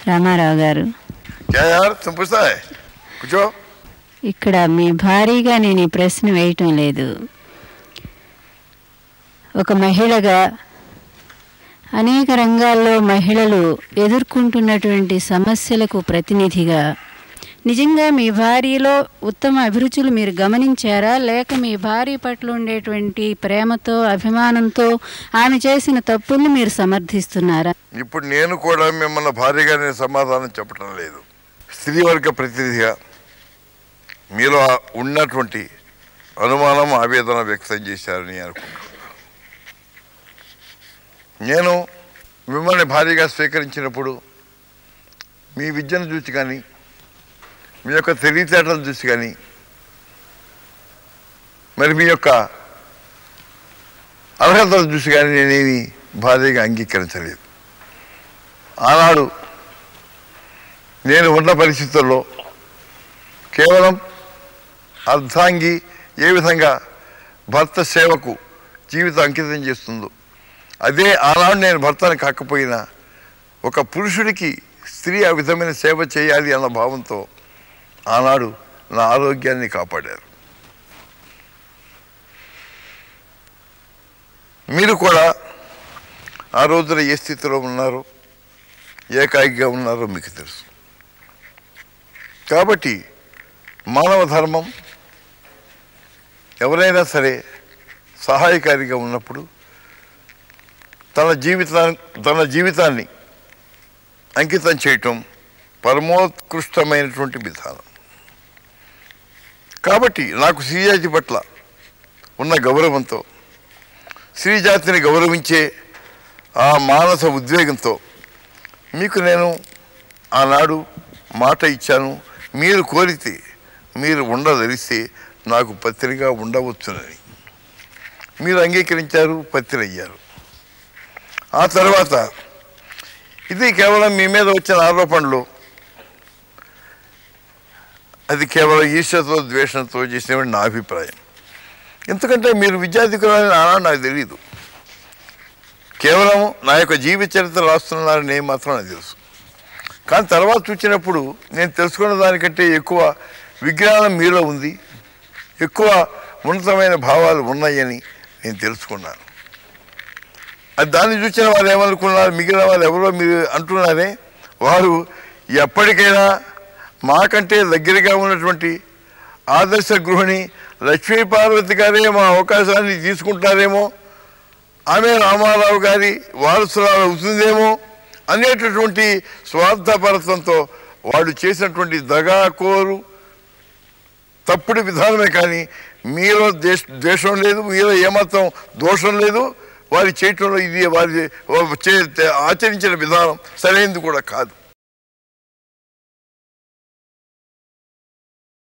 రామారావు గారు क्या यार तुम पूछता है पूछो ఇక్కడ మీ భారీగా నేను ఈ ప్రశ్న వేయటం లేదు ఒక మహిళగా అనేక రంగాల్లో మహిళలు ఎదుర్కొంటున్నటువంటి సమస్యలకు ప్రతినిధిగా నిజంగా మీ భార్యలో ఉత్తమ అభిరుచులు మీరు గమనించారా లేక మీ భార్య పట్ల ఉండేటువంటి ప్రేమతో అభిమానంతో ఆమె చేసిన తప్పుల్ని మీరు సమర్థిస్తున్నారా ఇప్పుడు నేను కూడా మిమ్మల్ని భారీగా నేను సమాధానం చెప్పడం లేదు స్త్రీ వర్గ ప్రతినిధిగా మీలో ఉన్నటువంటి అనుమానం ఆవేదన వ్యక్తం చేశారని అనుకుంటున్నాను నేను మిమ్మల్ని భారీగా స్వీకరించినప్పుడు మీ విద్యను చూసి కానీ మీ యొక్క తెలివితేటలు చూసి కానీ మరి మీ యొక్క అర్హతలు చూసి కానీ నేనేమి భారీగా అంగీకరించలేదు ఆనాడు నేను ఉన్న పరిస్థితుల్లో కేవలం అర్ధాంగి ఏ విధంగా భర్త సేవకు జీవితం అంకితం చేస్తుందో అదే ఆనాడు నేను భర్తను కాకపోయినా ఒక పురుషుడికి స్త్రీ ఆ విధమైన సేవ చేయాలి అన్న భావంతో ఆనాడు నా ఆరోగ్యాన్ని కాపాడారు మీరు కూడా ఆ రోజున ఏ స్థితిలో ఉన్నారో ఏకాయిగా ఉన్నారో మీకు తెలుసు కాబట్టి మానవ ధర్మం ఎవరైనా సరే సహాయకారిగా ఉన్నప్పుడు తన జీవితా తన జీవితాన్ని అంకితం చేయటం పరమోత్కృష్టమైనటువంటి విధానం కాబట్టి నాకు శ్రీజాతి పట్ల ఉన్న గౌరవంతో శ్రీజాతిని గౌరవించే ఆ మానస ఉద్వేగంతో మీకు నేను ఆనాడు మాట ఇచ్చాను మీరు కోరితే మీరు ఉండదలిస్తే నాకు పత్రిగా ఉండవచ్చునని మీరు అంగీకరించారు పత్రియ్యారు ఆ తర్వాత ఇది కేవలం మీ మీద వచ్చిన ఆరోపణలు అది కేవలం ఈశ్వరతో ద్వేషంతో చేసినటువంటి నా అభిప్రాయం ఎందుకంటే మీరు విద్యార్థికులని ఆనాడు నాకు తెలియదు కేవలం నా యొక్క జీవిత చరిత్ర రాస్తున్నారని నేను మాత్రం నాకు తెలుసు కానీ తర్వాత చూసినప్పుడు నేను తెలుసుకున్న దానికంటే ఎక్కువ విజ్ఞానం మీలో ఉంది ఎక్కువ ఉన్నతమైన భావాలు ఉన్నాయని నేను తెలుసుకున్నాను అది దాన్ని చూసిన వాళ్ళు ఏమనుకున్నారు మిగిలిన వాళ్ళు ఎవరో మీరు అంటున్నారే వారు ఎప్పటికైనా మాకంటే దగ్గరగా ఉన్నటువంటి ఆదర్శ గృహిణి లక్ష్మీ పార్వతి గారే మా అవకాశాన్ని తీసుకుంటారేమో ఆమె రామారావు గారి వారసురాలు అవుతుందేమో అనేటటువంటి స్వార్థపరత్వంతో వాళ్ళు చేసినటువంటి దగాకోరు తప్పుడు విధానమే కానీ మీలో దేశ ద్వేషం లేదు మీలో ఏమాత్రం దోషం లేదు వారి చేయటంలో ఇది వారి చే- ఆచరించిన విధానం సరైనది కూడా కాదు